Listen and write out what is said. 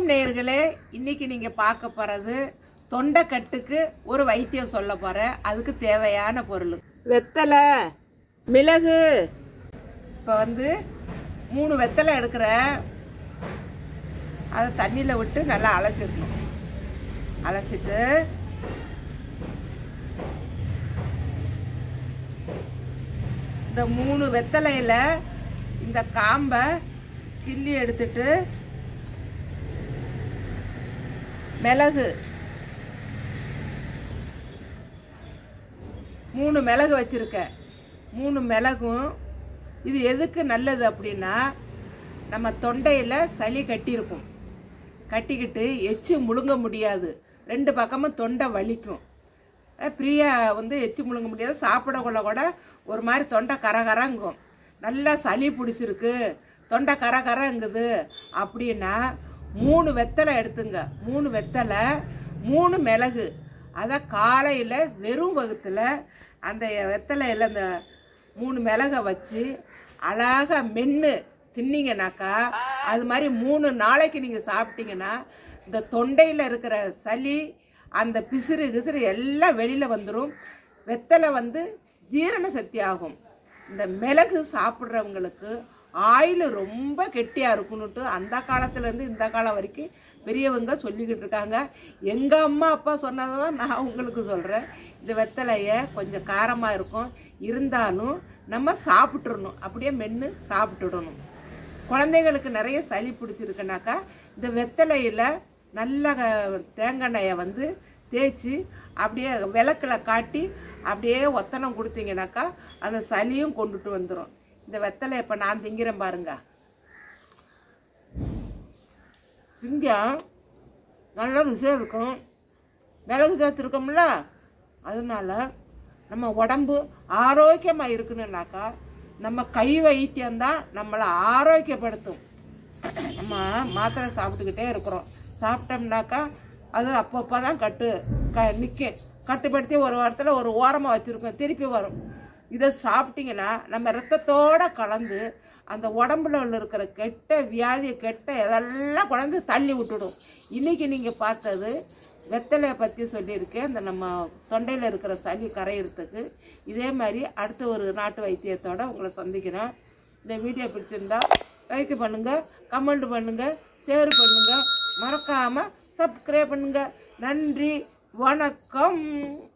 வணக்கம் நேயர்களே இன்னைக்கு நீங்க பார்க்க போறது தொண்டைக்கட்டுக்கு ஒரு வைத்தியம் சொல்ல போறேன் அதுக்கு தேவையான பொருள் வெத்தலை மிளகு இப்போ வந்து மூணு வெத்தலை எடுக்கிறேன் அதை தண்ணியில் விட்டு நல்லா அலசிடணும் அலசிட்டு இந்த மூணு வெத்தலையில் இந்த காம்பை கிள்ளி எடுத்துட்டு மிளகு மூணு மிளகு வச்சுருக்கேன் மூணு மிளகும் இது எதுக்கு நல்லது அப்படின்னா நம்ம தொண்டையில் சளி கட்டியிருக்கும் கட்டிக்கிட்டு எச்சு முழுங்க முடியாது ரெண்டு பக்கமும் தொண்டை வலிக்கும் அஹ் பிரியா வந்து எச்சு முழுங்க முடியாது சாப்பிட கொள்ள கூட ஒரு மாதிரி தொண்டை கரகரங்கும் நல்லா சளி பிடிச்சிருக்கு தொண்டை கரகரங்குது அப்படின்னா மூணு வெத்தலை எடுத்துங்க மூணு வெத்தலை மூணு மிளகு அதை காலையில் வெறும் வகுத்தில் அந்த வெத்தலையில் அந்த மூணு மிளகை வச்சு அழகாக மென்று தின்னீங்கனாக்கா அது மாதிரி மூணு நாளைக்கு நீங்கள் சாப்பிட்டீங்கன்னா இந்த தொண்டையில் இருக்கிற சளி அந்த பிசிறு கிசிறு எல்லாம் வெளியில் வந்துடும் வெத்தலை வந்து ஜீரண சக்தி ஆகும் இந்த மிளகு சாப்பிட்றவங்களுக்கு ஆயில் ரொம்ப கெட்டியாக இருக்குன்னுட்டு அந்த காலத்துலேருந்து இந்த காலம் வரைக்கும் பெரியவங்க சொல்லிக்கிட்டு இருக்காங்க எங்கள் அம்மா அப்பா சொன்னதை தான் நான் உங்களுக்கு சொல்கிறேன் இந்த வெத்தலையை கொஞ்சம் காரமாக இருக்கும் இருந்தாலும் நம்ம சாப்பிட்றணும் அப்படியே மென்று சாப்பிட்டுடணும் குழந்தைகளுக்கு நிறைய சளி பிடிச்சிருக்குனாக்கா இந்த வெத்தலையில் நல்ல க- தேங்காய் எண்ணெயை வந்து தேய்ச்சி அப்படியே விளக்கில் காட்டி அப்படியே ஒத்தனம் கொடுத்தீங்கனாக்கா அந்த சளியும் கொண்டுட்டு வந்துடும் இந்த வெத்தலை இப்போ நான் திங்கிறேன் பாருங்க சிங்கம் நல்ல விஷயம் இருக்கும் மிளகு சேர்த்துருக்கோம்ல அதனால நம்ம உடம்பு ஆரோக்கியமாக இருக்கணும்னாக்கா நம்ம கை வைத்தியம்தான் நம்மளை ஆரோக்கியப்படுத்தும் நம்ம மாத்திரை சாப்பிட்டுக்கிட்டே இருக்கிறோம் சாப்பிட்டோம்னாக்கா அது அப்பப்போ தான் கட்டு க நிற்கும் கட்டுப்படுத்தி ஒரு வாரத்தில் ஒரு ஓரமாக வச்சுருக்கோம் திருப்பி வரும் இதை சாப்பிட்டீங்கன்னா நம்ம ரத்தத்தோடு கலந்து அந்த உடம்புல உள்ள இருக்கிற கெட்ட வியாதி கெட்ட இதெல்லாம் கொண்டாந்து தள்ளி விட்டுடும் இன்றைக்கி நீங்கள் பார்த்தது வெத்தலையை பற்றி சொல்லியிருக்கேன் இந்த நம்ம தொண்டையில் இருக்கிற சளி கரையிறதுக்கு இதே மாதிரி அடுத்த ஒரு நாட்டு வைத்தியத்தோட உங்களை சந்திக்கிறேன் இந்த வீடியோ பிடிச்சிருந்தா லைக் பண்ணுங்கள் கமெண்ட் பண்ணுங்கள் ஷேர் பண்ணுங்கள் மறக்காமல் சப்ஸ்கிரைப் பண்ணுங்கள் நன்றி வணக்கம்